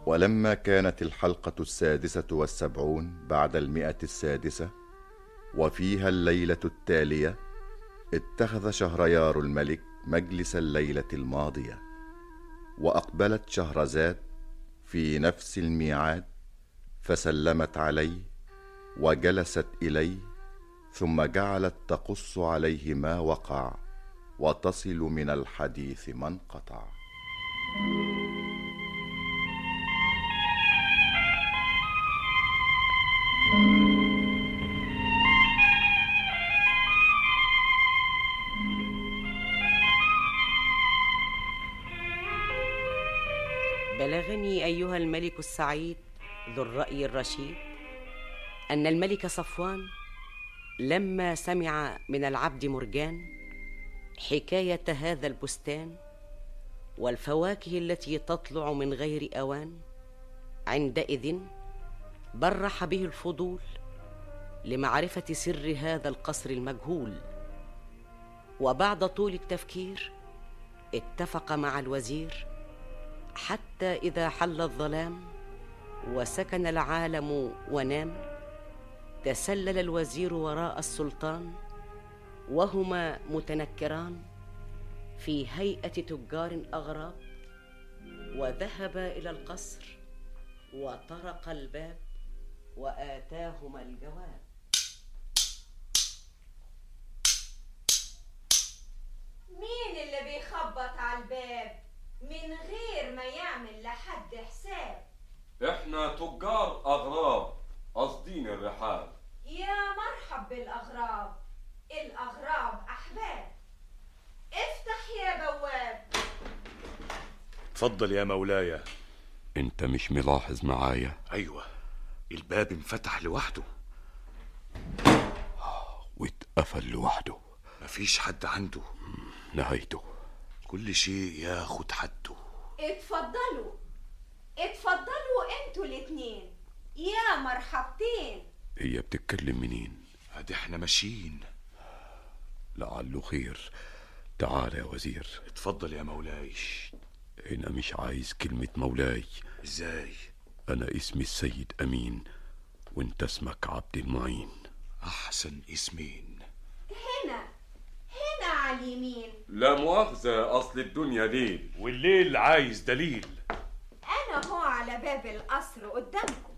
ولما كانت الحلقة السادسة والسبعون بعد المئة السادسة وفيها الليلة التالية اتخذ شهريار الملك مجلس الليلة الماضية وأقبلت شهرزاد في نفس الميعاد فسلمت عليه وجلست إليه ثم جعلت تقص عليه ما وقع وتصل من الحديث ما انقطع بلغني ايها الملك السعيد ذو الراي الرشيد ان الملك صفوان لما سمع من العبد مرجان حكايه هذا البستان والفواكه التي تطلع من غير اوان عندئذ برح به الفضول لمعرفه سر هذا القصر المجهول وبعد طول التفكير اتفق مع الوزير حتى اذا حل الظلام وسكن العالم ونام تسلل الوزير وراء السلطان وهما متنكران في هيئه تجار اغراب وذهبا الى القصر وطرق الباب واتاهما الجواب مين اللي بيخبط على الباب من غير ما يعمل لحد حساب احنا تجار اغراب قاصدين الرحال يا مرحب بالاغراب الاغراب احباب افتح يا بواب اتفضل يا مولاي انت مش ملاحظ معايا ايوه الباب انفتح لوحده واتقفل لوحده مفيش حد عنده نهايته كل شيء ياخد حده اتفضلوا اتفضلوا انتوا الاتنين يا مرحبتين هي بتتكلم منين ادي احنا ماشيين لعله خير تعال يا وزير اتفضل يا مولاي هنا مش عايز كلمة مولاي ازاي أنا اسمي السيد أمين وانت اسمك عبد المعين احسن اسمين هنا هنا على اليمين لا مؤاخذة أصل الدنيا ليل والليل عايز دليل انا هو على باب القصر قدامكم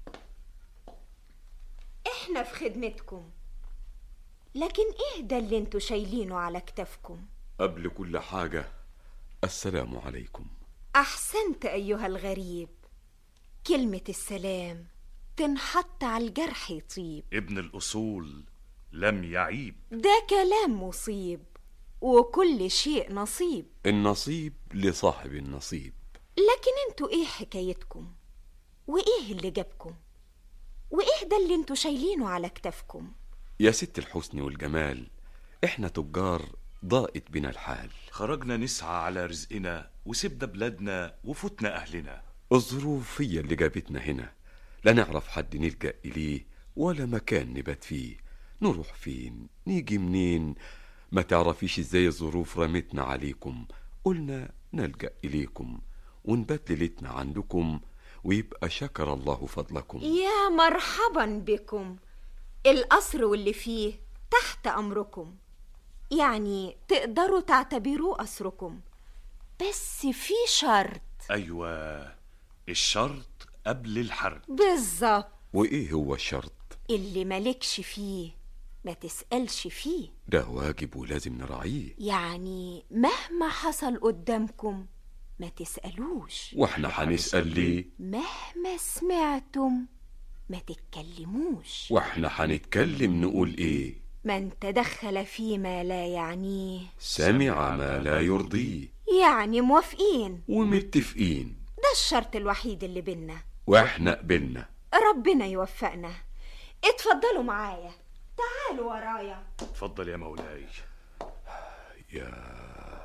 احنا في خدمتكم لكن ايه ده اللي انتوا شايلينه على كتافكم قبل كل حاجة السلام عليكم احسنت ايها الغريب كلمه السلام تنحط على الجرح يطيب ابن الاصول لم يعيب ده كلام مصيب وكل شيء نصيب النصيب لصاحب النصيب لكن انتوا ايه حكايتكم وايه اللي جابكم وايه ده اللي انتوا شايلينه على كتافكم يا ست الحسن والجمال احنا تجار ضاقت بنا الحال خرجنا نسعى على رزقنا وسبنا بلادنا وفتنا اهلنا الظروف هي اللي جابتنا هنا لا نعرف حد نلجأ إليه ولا مكان نبات فيه نروح فين نيجي منين ما تعرفيش ازاي الظروف رمتنا عليكم قلنا نلجأ إليكم ونبات ليلتنا عندكم ويبقى شكر الله فضلكم يا مرحبا بكم القصر واللي فيه تحت امركم يعني تقدروا تعتبروه قصركم بس في شرط ايوه الشرط قبل الحرب بالظبط وإيه هو الشرط اللي مالكش فيه ما تسألش فيه ده واجب ولازم نراعيه يعني مهما حصل قدامكم ما تسألوش واحنا هنسأل ليه مهما سمعتم ما تتكلموش واحنا هنتكلم نقول ايه من تدخل فيما لا يعنيه سمع ما لا يرضيه يعني موافقين ومتفقين ده الشرط الوحيد اللي بينا واحنا قبلنا ربنا يوفقنا اتفضلوا معايا تعالوا ورايا اتفضل يا مولاي يا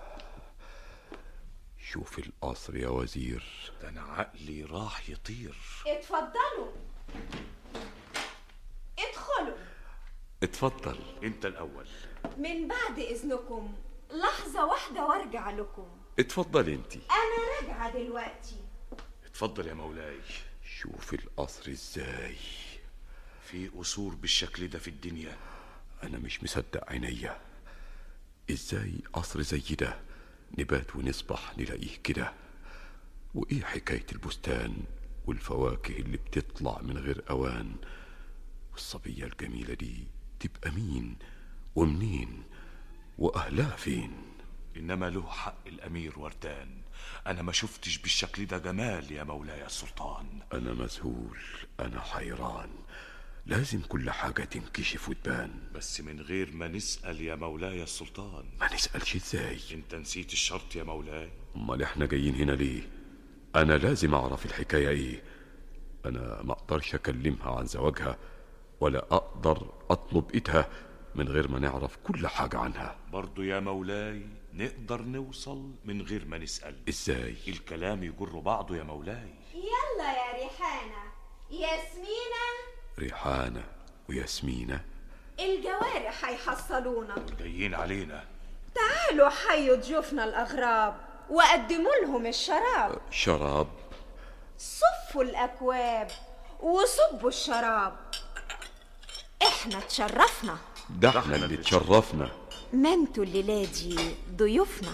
شوف القصر يا وزير ده انا عقلي راح يطير اتفضلوا ادخلوا اتفضل انت الاول من بعد اذنكم لحظة واحدة وارجع لكم اتفضل انت انا راجعة دلوقتي اتفضل يا مولاي شوف القصر ازاي في قصور بالشكل ده في الدنيا انا مش مصدق عينيا ازاي قصر زي ده نبات ونصبح نلاقيه كده وايه حكاية البستان والفواكه اللي بتطلع من غير اوان والصبية الجميلة دي تبقى مين ومنين واهلها فين انما له حق الامير وردان انا ما شفتش بالشكل ده جمال يا مولاي السلطان انا مذهول انا حيران لازم كل حاجة تنكشف وتبان بس من غير ما نسال يا مولاي السلطان ما نسألش ازاي انت نسيت الشرط يا مولاي امال احنا جايين هنا ليه انا لازم اعرف الحكايه ايه انا ما اقدرش اكلمها عن زواجها ولا اقدر اطلب ايدها من غير ما نعرف كل حاجه عنها برضو يا مولاي نقدر نوصل من غير ما نسال ازاي الكلام يجر بعضه يا مولاي يلا يا ريحانة ياسمينة ريحانه وياسمينه الجوارح هيحصلونا جايين علينا تعالوا حيوا ضيوفنا الأغراب وقدموا لهم الشراب شراب صفوا الأكواب وصبوا الشراب احنا تشرفنا ده احنا اللي تشرفنا ما انتوا الليلة دي ضيوفنا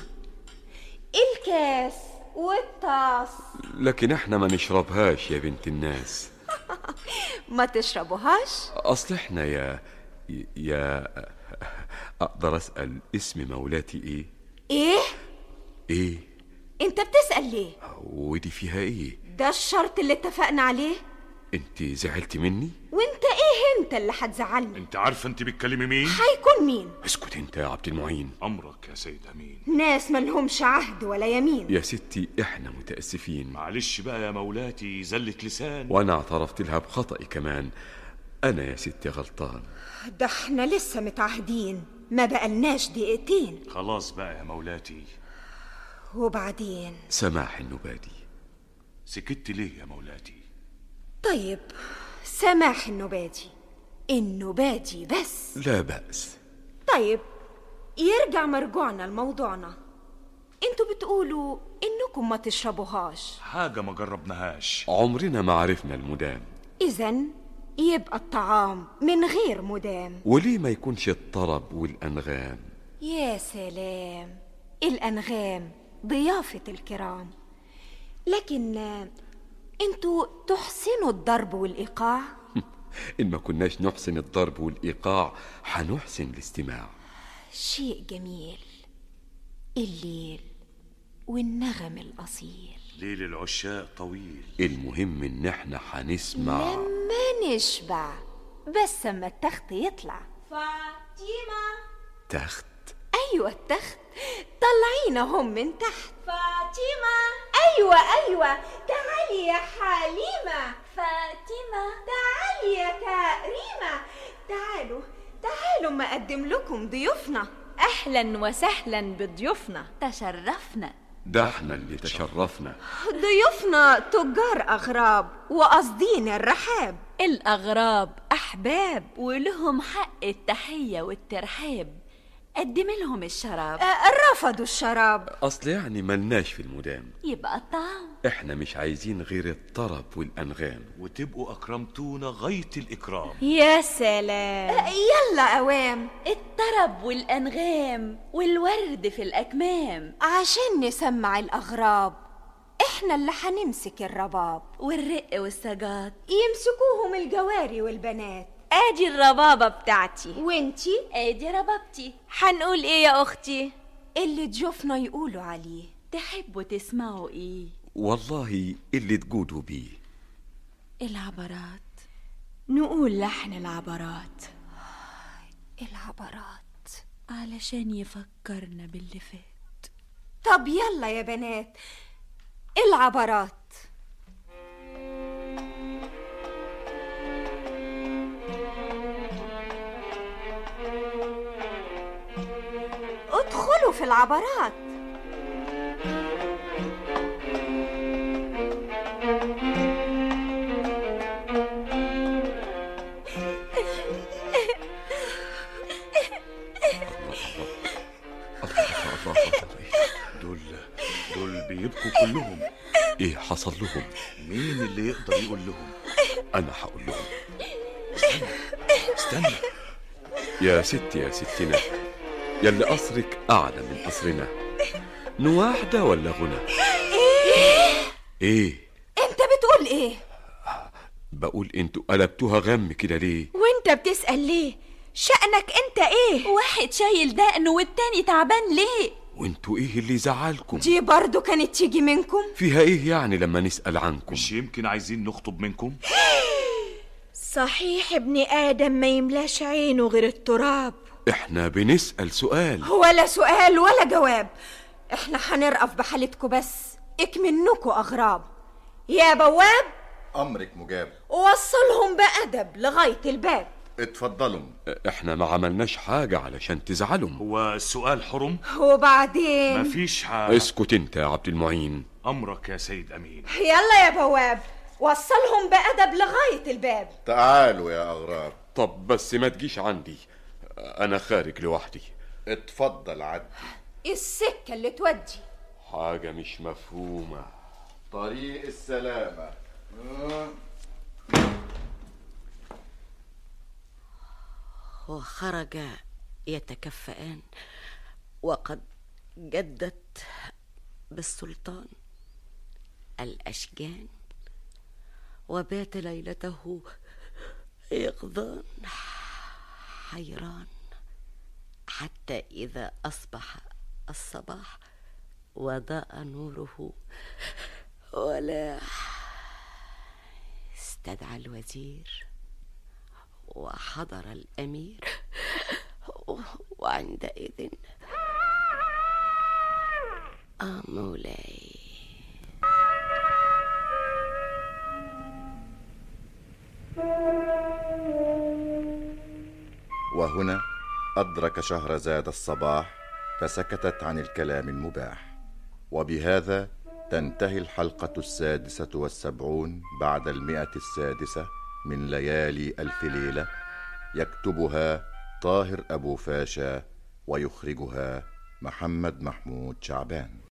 الكاس والطاس لكن احنا ما نشربهاش يا بنت الناس ما تشربوهاش اصل احنا يا يا اقدر اسال اسم مولاتي ايه ايه ايه انت بتسأل ليه ودي فيها ايه ده الشرط اللي اتفقنا عليه انت زعلتي مني وانت ايه انت اللي هتزعلني انت عارفه انت بتكلمي مين هيكون مين اسكت انت يا عبد المعين امرك يا سيد امين ناس ملهمش عهد ولا يمين يا ستي احنا متاسفين معلش بقى يا مولاتي زلة لسان وانا اعترفت لها بخطئي كمان انا يا ستي غلطان ده احنا لسه متعهدين ما بقالناش دقيقتين خلاص بقى يا مولاتي وبعدين سماح النبادي سكت ليه يا مولاتي طيب سماح النبادي النبادي بس لا باس طيب يرجع مرجوعنا لموضوعنا انتوا بتقولوا انكم ما تشربوهاش حاجه ما جربناهاش عمرنا ما عرفنا المدام اذا يبقى الطعام من غير مدام وليه ما يكونش الطرب والانغام يا سلام الأنغام ضيافة الكرام لكن آه، انتوا تحسنوا الضرب والإيقاع ان ما كناش نحسن الضرب والايقاع حنحسن الاستماع شيء جميل الليل والنغم الأصيل ليل العشاق طويل المهم ان احنا حنسمع لما نشبع بس اما التخت يطلع فاطمة تخت أيوة التخت طلعينا هم من تحت فاطمة أيوة أيوة تعالي يا حليمة فاطمة تعالي يا كريمة تعالوا تعالوا ما أقدم لكم ضيوفنا اهلا وسهلا بضيوفنا تشرفنا ده احنا اللي تشرفنا ضيوفنا تجار أغراب وقاصدين الرحاب الاغراب احباب ولهم حق التحيه والترحاب قدم لهم الشراب آه، رفضوا الشراب اصل يعني ملناش في المدام يبقى الطعام احنا مش عايزين غير الطرب والانغام وتبقوا اكرمتونا غايه الاكرام يا سلام آه، يلا أوام الطرب والانغام والورد في الاكمام عشان نسمع الأغراب إحنا اللي حنمسك الرباب والرق والسجات يمسكوهم الجواري والبنات ادي الربابه بتاعتي وانتي ادي ربابتي هنقول ايه يا اختي اللي ضيوفنا يقولوا عليه تحبوا تسمعوا ايه والله اللي تجودوا بيه العبرات نقول لحن العبرات العبرات علشان يفكرنا باللي فات طب يلا يا بنات العبرات ادخلوا في العبرات الله الله الله دول دول بيبكوا كلهم ايه حصل نوصل لهم مين اللي يقدر يقول لهم أنا هقول لهم استنى يا ستي يا ستنا يلي قصرك أعلى من قصرنا نواحدة ولا غنى إيه انت بتقول ايه بقول انتوا قلبتوها غم كده ليه وانت بتسأل ليه شأنك انت ايه واحد شايل دقنه والتاني تعبان ليه وانتوا ايه اللي زعلكم دي برضو كانت تيجي منكم فيها ايه يعني لما نسأل عنكم مش يمكن عايزين نخطب منكم صحيح ابن آدم ما يملاش عينه غير التراب احنا بنسأل سؤال ولا سؤال ولا جواب احنا هنرقف بحالتكم بس اكمنكوا أغراب يا بواب أمرك مجاب وصلهم بأدب لغاية الباب اتفضلوا احنا ما عملناش حاجة علشان تزعلهم هو السؤال حرم وبعدين مفيش حاجة اسكت انت يا عبد المعين أمرك يا سيد أمين يلا يا بواب وصلهم بأدب لغاية الباب تعالوا يا أغراب طب بس ما تجيش عندي انا خارج لوحدي اتفضل عدي السكة اللي تودي حاجة مش مفهومة طريق السلامة وخرجا يتكفئان وقد جدت بالسلطان الأشجان وبات ليلته يقظان حيران حتى إذا أصبح الصباح وضاء نوره ولاح استدعى الوزير وحضر الأمير وعندئذ آه مولاي وهنا أدرك شهرزاد الصباح فسكتت عن الكلام المباح وبهذا تنتهي الحلقة السادسة والسبعون بعد المئة السادسة من ليالي ألف ليلة يكتبها طاهر أبو فاشا ويخرجها محمد محمود شعبان